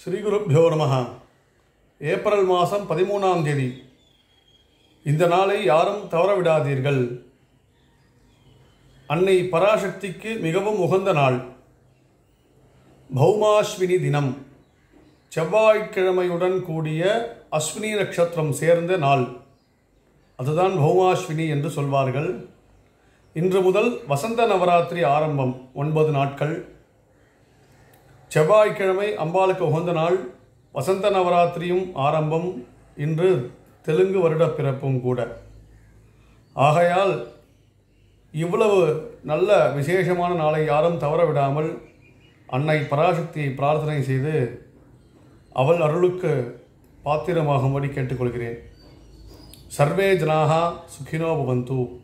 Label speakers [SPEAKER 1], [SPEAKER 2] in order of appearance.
[SPEAKER 1] ஸ்ரீகுருப்போ நம ஏப்ரல் மாதம் பதிமூணாம் தேதி இந்த நாளை யாரும் தவற விடாதீர்கள் அன்னை பராசக்திக்கு மிகவும் உகந்த நாள் பௌமாஸ்வினி தினம் செவ்வாய்க்கிழமையுடன் கூடிய அஸ்வினி நட்சத்திரம் சேர்ந்த நாள் அதுதான் பௌமாஸ்வினி என்று சொல்வார்கள் இன்று முதல் வசந்த நவராத்திரி ஆரம்பம் ஒன்பது நாட்கள் செவ்வாய்க்கிழமை அம்பாளுக்கு உகந்த நாள் வசந்த நவராத்திரியும் ஆரம்பம் இன்று தெலுங்கு வருட பிறப்பும் கூட ஆகையால் இவ்வளவு நல்ல விசேஷமான நாளை யாரும் தவற விடாமல் அன்னை பராசக்தியை பிரார்த்தனை செய்து அவள் அருளுக்கு பாத்திரமாகும்படி கேட்டுக்கொள்கிறேன் சர்வே ஜனாக சுகினோ பவந்து